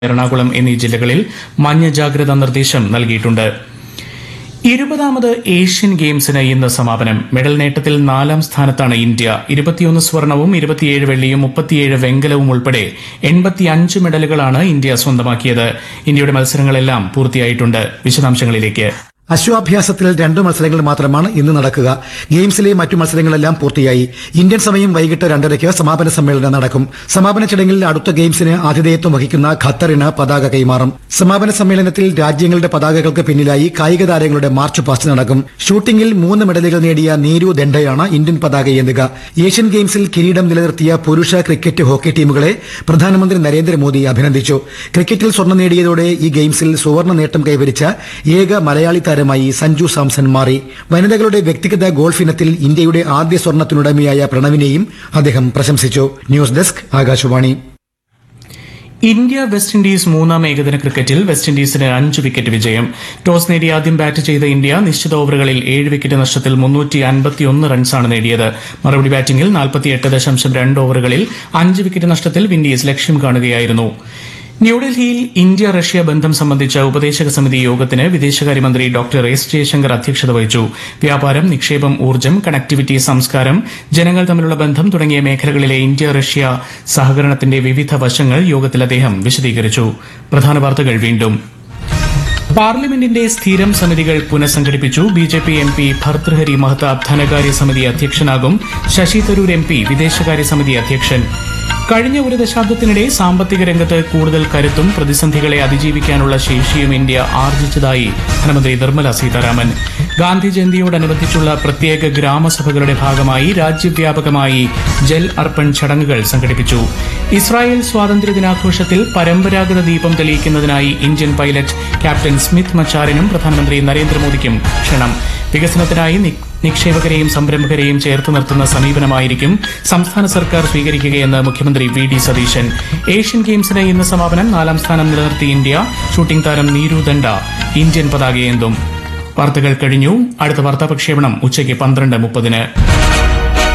എറണാകുളം എന്നീ ജില്ലകളിൽ മഞ്ഞ ജാഗ്രതാ നിർദ്ദേശം നൽകിയിട്ടുണ്ട് ഇരുപതാമത് ഏഷ്യൻ ഗെയിംസിന് ഇന്ന് സമാപനം മെഡൽ നേട്ടത്തിൽ നാലാം സ്ഥാനത്താണ് ഇന്ത്യ ഇരുപത്തിയൊന്ന് സ്വർണവും ഇരുപത്തിയേഴ് വെള്ളിയും മുപ്പത്തിയേഴ് വെങ്കലവും ഉൾപ്പെടെ എൺപത്തിയഞ്ച് മെഡലുകളാണ് ഇന്ത്യ സ്വന്തമാക്കിയത് ഇന്ത്യയുടെ മത്സരങ്ങളെല്ലാം പൂർത്തിയായിട്ടുണ്ട് വിശദാംശങ്ങളിലേക്ക് അശ്വാഭ്യാസത്തിൽ രണ്ട് മത്സരങ്ങൾ മാത്രമാണ് ഇന്ന് നടക്കുക ഗെയിംസിലെ മറ്റു മത്സരങ്ങളെല്ലാം പൂർത്തിയായി ഇന്ത്യൻ സമയം വൈകിട്ട് രണ്ടരയ്ക്ക് സമാപന സമ്മേളനം നടക്കും സമാപന ചടങ്ങിൽ അടുത്ത ഗെയിംസിന് ആതിഥേയത്വം വഹിക്കുന്ന ഖത്തറിന് പതാക കൈമാറും സമാപന സമ്മേളനത്തിൽ രാജ്യങ്ങളുടെ പതാകകൾക്ക് പിന്നിലായി കായിക താരങ്ങളുടെ മാർച്ച് പാസ്റ്റ് നടക്കും ഷൂട്ടിംഗിൽ മൂന്ന് മെഡലുകൾ നേടിയ നീരു ദണ്ഡയാണ് ഇന്ത്യൻ പതാക ഏന്തുക ഏഷ്യൻ ഗെയിംസിൽ കിരീടം നിലനിർത്തിയ പുരുഷ ക്രിക്കറ്റ് ഹോക്കി ടീമുകളെ പ്രധാനമന്ത്രി നരേന്ദ്രമോദി അഭിനന്ദിച്ചു ക്രിക്കറ്റിൽ സ്വർണം നേടിയതോടെ ഈ ഗെയിംസിൽ സുവർണ നേട്ടം കൈവരിച്ച ഏക മലയാളി താരമായി സഞ്ജു സാംസൺ മാറി വനിതകളുടെ വ്യക്തിഗത ഗോൾഫ് ഇനത്തിൽ ഇന്ത്യയുടെ ആദ്യ സ്വർണത്തിനുടമയായ പ്രണവിനെയും അദ്ദേഹം പ്രശംസിച്ചു news desk Akashvani India West Indies മൂന്നാം ഏകദിന ക്രിക്കറ്റിൽ വെസ്റ്റ് ഇൻഡീസിന് അഞ്ച് വിക്കറ്റ് വിജയം ടോസ് നേടി ആദ്യം ബാറ്റ് ചെയ്ത ഇന്ത്യ നിശ്ചിത ഓവറുകളിൽ ഏഴ് വിക്കറ്റ് നഷ്ടത്തിൽ മുന്നൂറ്റി അൻപത്തിയൊന്ന് റൺസാണ് നേടിയത് മറുപടി ബാറ്റിംഗിൽ നാൽപ്പത്തിയെട്ട് ദശാംശം രണ്ട് ഓവറുകളിൽ അഞ്ച് വിക്കറ്റ് നഷ്ടത്തിൽ വിൻഡീസ് ലക്ഷ്യം കാണുകയായിരുന്നു ന്യൂഡൽഹിയിൽ ഇന്ത്യ റഷ്യ ബന്ധം സംബന്ധിച്ച ഉപദേശക സമിതി യോഗത്തിന് വിദേശകാര്യമന്ത്രി ഡോക്ടർ എസ് ജയശങ്കർ അധ്യക്ഷത വഹിച്ചു വ്യാപാരം നിക്ഷേപം ഊർജ്ജം കണക്ടിവിറ്റി സംസ്കാരം ജനങ്ങൾ തമ്മിലുള്ള ബന്ധം തുടങ്ങിയ മേഖലകളിലെ ഇന്ത്യ റഷ്യ സഹകരണത്തിന്റെ വിവിധ വശങ്ങൾ യോഗത്തിൽ അദ്ദേഹം വിശദീകരിച്ചു പ്രധാന വാർത്തകൾ വീണ്ടും പാർലമെന്റിന്റെ സ്ഥിരം സമിതികൾ പുനഃസംഘടിപ്പിച്ചു B J P M P Bhartruhari Mahtab ധനകാര്യ സമിതി അധ്യക്ഷനാകും ശശി തരൂർ എം പി വിദേശകാര്യ സമിതി അധ്യക്ഷൻ കഴിഞ്ഞ ഒരു ദശാബ്ദത്തിനിടെ സാമ്പത്തിക രംഗത്ത് കൂടുതൽ കരുത്തും പ്രതിസന്ധികളെ അതിജീവിക്കാനുള്ള ശേഷിയും ഇന്ത്യ ആർജിച്ചതായി ധനമന്ത്രി നിർമ്മല സീതാരാമൻ ഗാന്ധി ജയന്തിയോടനുബന്ധിച്ചുള്ള പ്രത്യേക ഗ്രാമസഭകളുടെ ഭാഗമായി രാജ്യവ്യാപകമായി ജൽ അർപ്പൺ ചടങ്ങുകൾ സംഘടിപ്പിച്ചു ഇസ്രായേൽ സ്വാതന്ത്ര്യ ദിനാഘോഷത്തിൽ പരമ്പരാഗത ദീപം തെളിയിക്കുന്നതിനായി ഇന്ത്യൻ പൈലറ്റ് ക്യാപ്റ്റൻ സ്മിത്ത് മച്ചാറിനും പ്രധാനമന്ത്രി നരേന്ദ്രമോദിക്കും ക്ഷണം വികസനത്തിനായി നി- നിക്ഷേപകരെയും സംരംഭകരെയും ചേർത്ത് നിർത്തുന്ന സമീപനമായിരിക്കും സംസ്ഥാന സർക്കാർ സ്വീകരിക്കുകയെന്ന് മുഖ്യമന്ത്രി വി ഡി സതീശൻ ഏഷ്യൻ ഗെയിംസിന് ഇന്ന് സമാപനം നാലാം സ്ഥാനം നിലനിർത്തി ഇന്ത്യ ഷൂട്ടിംഗ് താരം നീരു ദണ്ഡ ഇന്ത്യൻ പതാകയേന്തും വാർത്തകൾ കഴിഞ്ഞു അടുത്ത വാർത്താ പ്രക്ഷേപണം ഉച്ചയ്ക്ക് പന്ത്രണ്ട് മുപ്പതിന്